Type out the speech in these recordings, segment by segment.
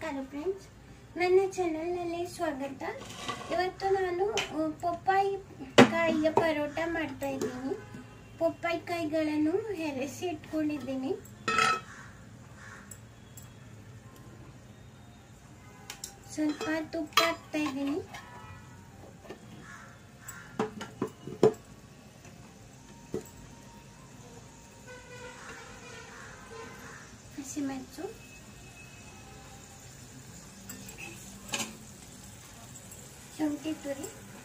ನಮಸ್ಕಾರ ಫ್ರೆಂಡ್ಸ್ ನನ್ನ ಚಾನಲ್ನಲ್ಲಿ ಸ್ವಾಗತ ಇವತ್ತು ನಾನು ಆ, ಪಪ್ಪಾಯಿ ಕಾಯಿಯ ಪರೋಟ ಮಾಡ್ತಾ ಇದ್ದೀನಿ ಪಪ್ಪಾಯಿ ಕಾಯಿಗಳನ್ನು ಹೆರೆಸಿ ಇಟ್ಕೊಂಡಿದ್ದೀನಿ ಸ್ವಲ್ಪ ತುಪ್ಪ ಹಾಕ್ತಾ ಇದ್ದೀನಿ ಹಸಿಮೆಣಸು ಶುಂಠಿ ತುರಿ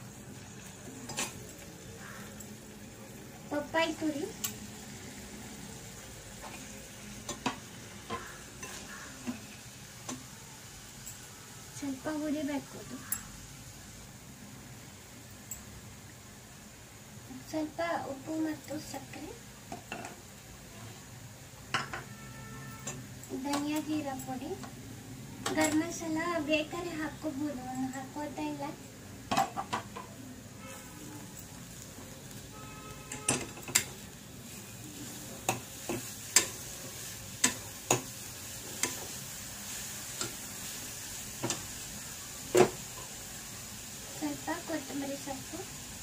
ಪಪ್ಪಾಯಿ ತುರಿ ಸ್ವಲ್ಪ ಹುರಿಬೇಕು ಅದು ಸ್ವಲ್ಪ ಉಪ್ಪು ಮತ್ತು ಸಕ್ಕರೆ ಧನಿಯಾ ಜೀರಾ ಪುಡಿ ಗರಂ ಮಸಾಲ ಬೇಕಾದ್ರೆ ಹಾಕೋಬಹುದು ನಾನು ಹಾಕೋತಾ ಇಲ್ಲ ಸ್ವಲ್ಪ ಕೊತ್ತಂಬರಿ ಸೊಪ್ಪು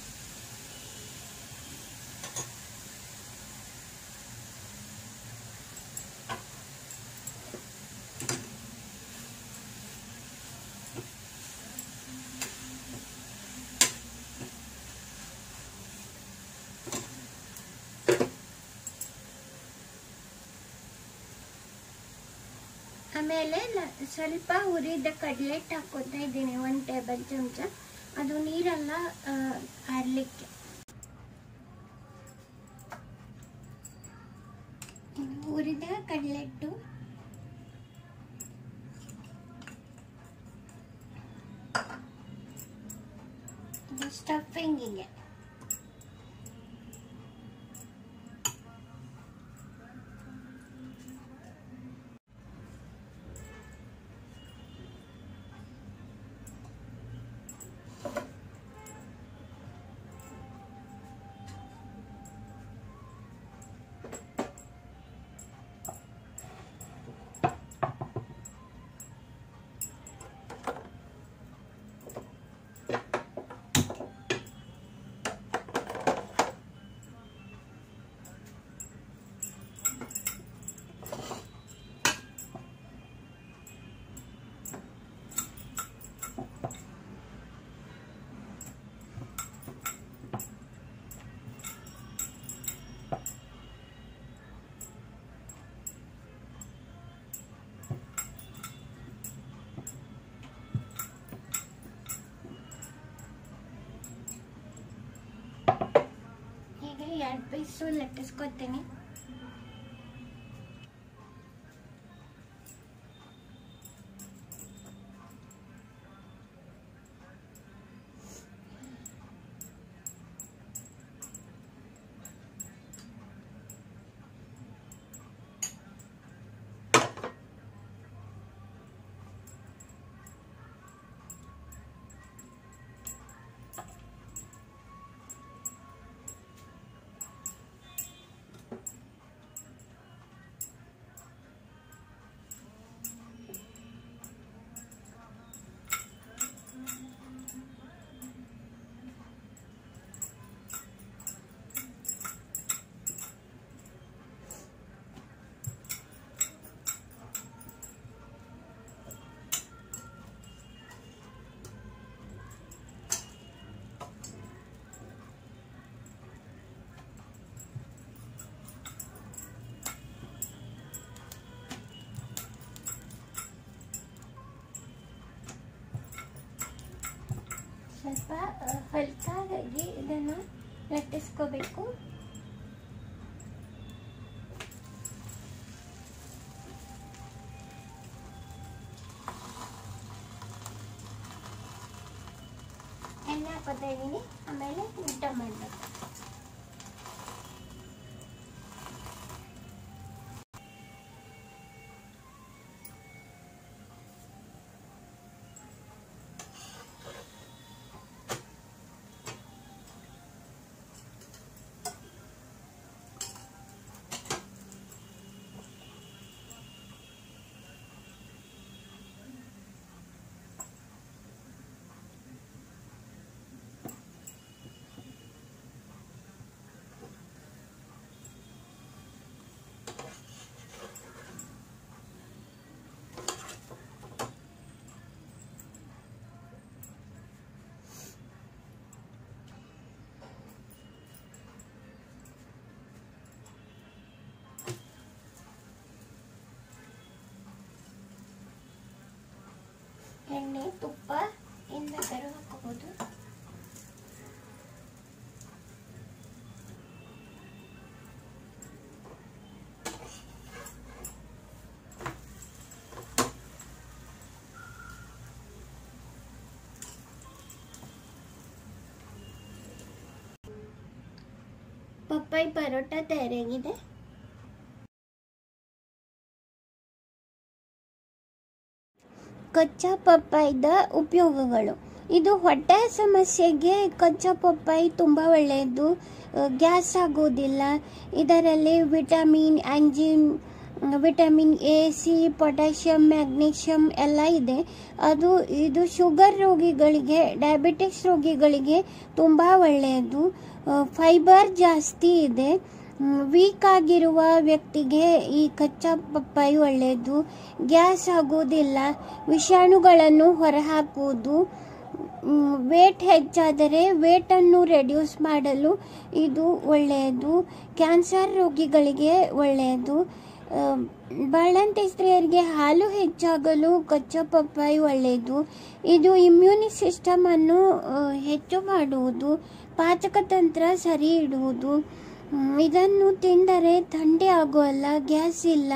ಆಮೇಲೆ ನ- ಸ್ವಲ್ಪ ಹುರಿದ ಕಡ್ಲೆಟ್ ಹಾಕೋತಾ ಇದ್ದೀನಿ ಒಂದು ಟೇಬಲ್ ಚಮಚ ಅದು ನೀರೆಲ್ಲ ಆ, ಆರ್ಲಿಕ್ಕೆ ಇನ್ನು ಹುರಿದ ಕಡ್ಲೆಟ್ಟು ಇದು ಸ್ಟಫಿಂಗಿಗೆ ಹೀಗೆ ಎರಡು ಪೀಸು ಲಟ್ಟಿಸ್ಕೊತೀನಿ ಸ್ವಲ್ಪ ಆ, ಹಲ್ಕಾಗಿ ಇದನ್ನು ಲಟ್ಟಿಸ್ಕೋಬೇಕು ಎಣ್ಣೆ ಹಾಕೋತಾ ಇದ್ದೀನಿ ಆಮೇಲೆ ಊಟ ಮಾಡಬೇಕು ಎಣ್ಣೆ ತುಪ್ಪ ಏನು ಬೇಕಾದ್ರೂ ಹಾಕೋಬೋದು ಪಪ್ಪಾಯಿ ಪರೋಟ ತಯಾರಾಗಿದೆ ಕಚ್ಚಾ ಪಪ್ಪಾಯಿದ ಉಪಯೋಗಗಳು ಇದು ಹೊಟ್ಟೆ ಸಮಸ್ಯೆಗೆ ಕಚ್ಚಾ ಪಪ್ಪಾಯಿ ತುಂಬ ಒಳ್ಳೆಯದು ಗ್ಯಾಸ್ ಆಗೋದಿಲ್ಲ ಇದರಲ್ಲಿ ವಿಟಮಿನ್ ಆಂಜಿನ್ vitamin A C potassium magnesium ಎಲ್ಲ ಇದೆ ಅದು ಇದು ಶುಗರ್ ರೋಗಿಗಳಿಗೆ ಡಯಾಬಿಟಿಕ್ಸ್ ರೋಗಿಗಳಿಗೆ ತುಂಬ ಒಳ್ಳೆಯದು ಫೈಬರ್ ಜಾಸ್ತಿ ಇದೆ ವೀಕ್ ಆಗಿರುವ ವ್ಯಕ್ತಿಗೆ ಈ ಕಚ್ಚಾ ಪಪ್ಪಾಯಿ ಒಳ್ಳೆಯದು ಗ್ಯಾಸ್ ಆಗೋದಿಲ್ಲ ವಿಷಾಣುಗಳನ್ನು ಹೊರಹಾಕುವುದು ವೇಟ್ ಹೆಚ್ಚಾದರೆ ವೇಟನ್ನು ರೆಡ್ಯೂಸ್ ಮಾಡಲು ಇದು ಒಳ್ಳೆಯದು ಕ್ಯಾನ್ಸರ್ ರೋಗಿಗಳಿಗೆ ಒಳ್ಳೆಯದು ಆ, ಬಾಣಂತಿ ಸ್ತ್ರೀಯರಿಗೆ ಹಾಲು ಹೆಚ್ಚಾಗಲು ಕಚ್ಚಾ ಪಪ್ಪಾಯಿ ಒಳ್ಳೆಯದು ಇದು ಇಮ್ಯೂನಿ ಸಿಸ್ಟಮನ್ನು ಆ, ಹೆಚ್ಚು ಮಾಡುವುದು ಪಾಚಕತಂತ್ರ ಸರಿ ಇಡುವುದು ಹ್ಮ್, ಇದನ್ನು ತಿಂದರೆ ಥಂಡಿ ಆಗೋಲ್ಲ ಗ್ಯಾಸ್ ಇಲ್ಲ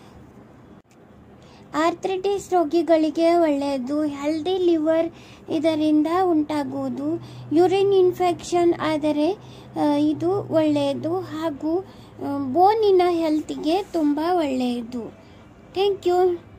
ಆರ್ಥ್ರಿಟಿಸ್ ರೋಗಿಗಳಿಗೆ ಒಳ್ಳೆಯದು ಹೆಲ್ದಿ ಲಿವರ್ ಇದರಿಂದ ಉಂಟಾಗುವುದು ಯೂರಿನ್ ಇನ್ಫೆಕ್ಷನ್ ಆದರೆ ಆ, ಇದು ಒಳ್ಳೆಯದು ಹಾಗೂ ಬೋನಿನ ಹೆಲ್ತಿಗೆ ತುಂಬ ಒಳ್ಳೆಯದು ಥ್ಯಾಂಕ್ ಯು